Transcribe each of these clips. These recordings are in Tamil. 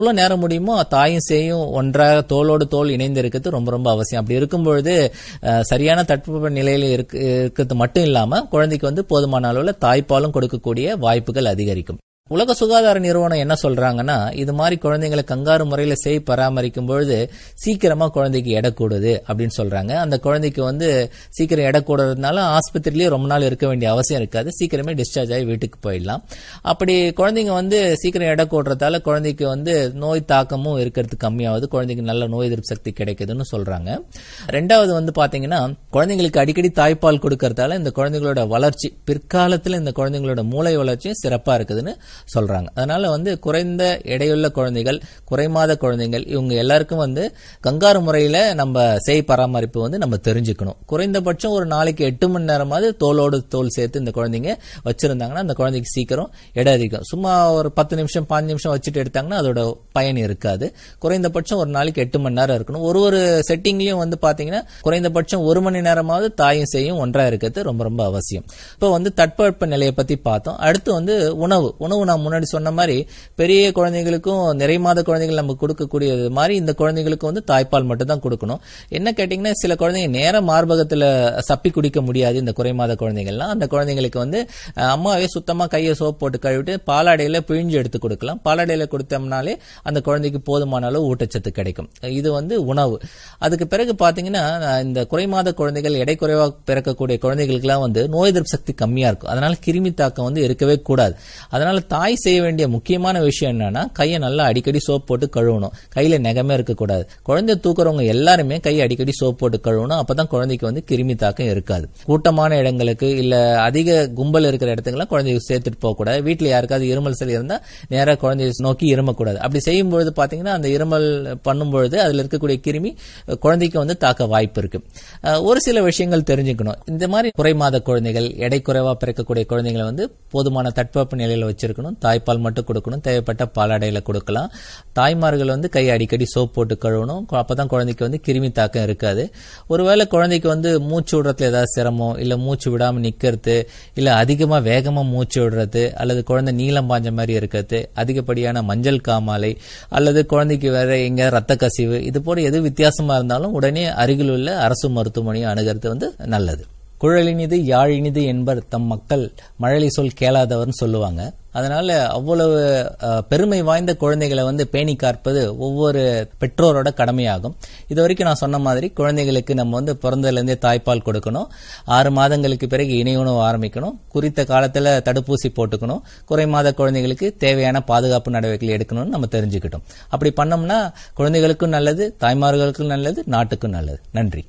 எவ்வளவு நேரம் முடியுமோ தாயும் சேயும் ஒன்றாக தோளோடு தோல் இணைந்து இருக்கிறது ரொம்ப ரொம்ப அவசியம் அப்படி இருக்கும் பொழுது அஹ், சரியான தட்பவெப்ப நிலையில இருக்கு இருக்கிறது மட்டும் இல்லாம குழந்தைக்கு வந்து போதுமான அளவுல தாய்ப்பாலும் கொடுக்கக்கூடிய வாய்ப்புகள் அதிகரிக்கும் உலக சுகாதார நிறுவனம் என்ன சொல்றாங்கன்னா இது மாதிரி குழந்தைங்களை கங்காரு முறையில செய் பராமரிக்கும் பொழுது சீக்கிரமா குழந்தைக்கு எடை கூடுது அப்படின்னு சொல்றாங்க அந்த குழந்தைக்கு வந்து சீக்கிரம் எடை கூடுறதுனால ஆஸ்பத்திரிலேயே ரொம்ப நாள் இருக்க வேண்டிய அவசியம் இருக்காது சீக்கிரமே டிஸ்சார்ஜ் ஆகி வீட்டுக்கு போயிடலாம் அப்படி குழந்தைங்க வந்து சீக்கிரம் எடை கூடுறதால குழந்தைக்கு வந்து நோய் தாக்கமும் இருக்கிறது கம்மியாகுது குழந்தைக்கு நல்ல நோய் எதிர்ப்பு சக்தி கிடைக்குதுன்னு சொல்றாங்க ரெண்டாவது வந்து பாத்தீங்கன்னா குழந்தைங்களுக்கு அடிக்கடி தாய்ப்பால் கொடுக்கறதால இந்த குழந்தைங்களோட வளர்ச்சி பிற்காலத்துல இந்த குழந்தைங்களோட மூளை வளர்ச்சியும் சிறப்பா இருக்குதுன்னு சொல்றாங்க அதனால வந்து குறைந்த எடையுள்ள குழந்தைகள் குறைமாத குழந்தைகள் இவங்க எல்லாருக்கும் வந்து கங்காரு முறையில நம்ம செய் பராமரிப்பு வந்து நம்ம தெரிஞ்சுக்கணும் குறைந்தபட்சம் ஒரு நாளைக்கு எட்டு மணி நேரமாவது தோலோடு தோல் சேர்த்து இந்த குழந்தைங்க வச்சிருந்தாங்கன்னா அந்த குழந்தைக்கு சீக்கிரம் எடை அதிகம் சும்மா ஒரு பத்து நிமிஷம் பாஞ்சு நிமிஷம் வச்சுட்டு எடுத்தாங்கன்னா அதோட பயன் இருக்காது குறைந்தபட்சம் ஒரு நாளைக்கு எட்டு மணி நேரம் இருக்கணும் ஒரு ஒரு செட்டிங்லயும் வந்து பாத்தீங்கன்னா குறைந்தபட்சம் ஒரு மணி நேரமாவது தாயும் செய்யும் ஒன்றா இருக்கிறது ரொம்ப ரொம்ப அவசியம் இப்போ வந்து தட்பவெப்ப நிலையை பத்தி பார்த்தோம் அடுத்து வந்து உணவு உணவு நான் முன்னாடி சொன்ன மாதிரி பெரிய குழந்தைங்களுக்கும் நிறை மாத குழந்தைகள் நம்ம கொடுக்கக்கூடியது மாதிரி இந்த குழந்தைங்களுக்கு வந்து தாய்ப்பால் மட்டும் தான் கொடுக்கணும் என்ன கேட்டீங்கன்னா சில குழந்தைங்க நேர மார்பகத்துல சப்பி குடிக்க முடியாது இந்த குறை மாத குழந்தைகள்லாம் அந்த குழந்தைங்களுக்கு வந்து அஹ், அம்மாவே சுத்தமா கையை சோப் போட்டு கழுவிட்டு பாலாடையில பிழிஞ்சு எடுத்து கொடுக்கலாம் பாலாடையில கொடுத்தோம்னாலே அந்த குழந்தைக்கு போதுமான அளவு ஊட்டச்சத்து கிடைக்கும் இது வந்து உணவு அதுக்கு பிறகு பாத்தீங்கன்னா அஹ், இந்த குறை மாத குழந்தைகள் எடை குறைவா பிறக்கக்கூடிய குழந்தைகளுக்குலாம் வந்து நோய் எதிர்ப்பு சக்தி கம்மியா இருக்கும் அதனால கிருமி தாக்கம் வந்து இருக்கவே கூடாது அதனால தாய் செய்ய வேண்டிய முக்கியமான விஷயம் என்னன்னா கையை நல்லா அடிக்கடி சோப் போட்டு கழுவணும் கையில நெகமே இருக்கக்கூடாது குழந்தை தூக்குறவங்க எல்லாருமே கையை அடிக்கடி சோப் போட்டு கழுவணும் அப்பதான் குழந்தைக்கு வந்து கிருமி தாக்கம் இருக்காது கூட்டமான இடங்களுக்கு இல்ல அதிக கும்பல் இருக்கிற இடத்துக்குலாம் குழந்தைய சேர்த்துட்டு போக கூடாது வீட்டுல யாருக்காவது இருமல் சளி இருந்தா நேரா குழந்தைய நோக்கி இருமக்கூடாது அப்படி செய்யும் பொழுது பாத்தீங்கன்னா அந்த இருமல் பண்ணும் பொழுது அதுல இருக்கக்கூடிய கிருமி அஹ், குழந்தைக்கு வந்து தாக்க வாய்ப்பு இருக்கு அஹ், ஒரு சில விஷயங்கள் தெரிஞ்சுக்கணும் இந்த மாதிரி குறை மாத குழந்தைகள் எடை குறைவா பிறக்கக்கூடிய குழந்தைகளை வந்து போதுமான தட்பவெப்ப நிலையில வச்சிருக்கணும் தாய்ப்பால் மட்டும் கொடுக்கணும் தேவைப்பட்ட பாலாடையில கொடுக்கலாம் தாய்மார்கள் வந்து கை அடிக்கடி சோப் போட்டு கழுவணும் கு- அப்பதான் குழந்தைக்கு வந்து கிருமி தாக்கம் இருக்காது ஒருவேளை குழந்தைக்கு வந்து மூச்சு விடுறதுல ஏதாவது சிரமம் இல்ல மூச்சு விடாம நிக்கிறது இல்ல அதிகமா வேகமா மூச்சு விடுறது அல்லது குழந்தை நீளம் பாஞ்ச மாதிரி இருக்கிறது அதிகப்படியான மஞ்சள் காமாலை அல்லது குழந்தைக்கு வேற எங்க ரத்த கசிவு இது போல எது வித்தியாசமா இருந்தாலும் உடனே அருகில் உள்ள அரசு மருத்துவமனையை அணுகிறது வந்து நல்லது குழலினிது யாழினிது என்பர் தம் மக்கள் மழலை சொல் கேளாதவர்னு சொல்லுவாங்க அதனால அவ்வளவு அஹ், பெருமை வாய்ந்த குழந்தைகளை வந்து பேணி காற்பது ஒவ்வொரு பெற்றோரோட கடமையாகும் இது வரைக்கும் நான் சொன்ன மாதிரி குழந்தைகளுக்கு நம்ம வந்து பிறந்ததுலேருந்தே தாய்ப்பால் கொடுக்கணும் ஆறு மாதங்களுக்கு பிறகு இணை உணவு ஆரம்பிக்கணும் குறித்த காலத்துல தடுப்பூசி போட்டுக்கணும் குறை மாத குழந்தைகளுக்கு தேவையான பாதுகாப்பு நடவடிக்கைகள் எடுக்கணும்னு நம்ம தெரிஞ்சுக்கிட்டோம் அப்படி பண்ணோம்னா குழந்தைகளுக்கும் நல்லது தாய்மார்களுக்கும் நல்லது நாட்டுக்கும் நல்லது நன்றி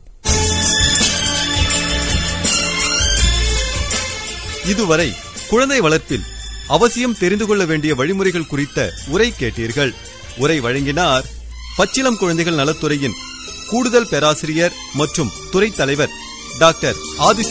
இதுவரை குழந்தை வளர்ப்பில் அவசியம் தெரிந்து கொள்ள வேண்டிய வழிமுறைகள் குறித்த உரை கேட்டீர்கள் உரை வழங்கினார் பச்சிளம் குழந்தைகள் நலத்துறையின் கூடுதல் பேராசிரியர் மற்றும் துறை தலைவர் டாக்டர் ஆதித்ய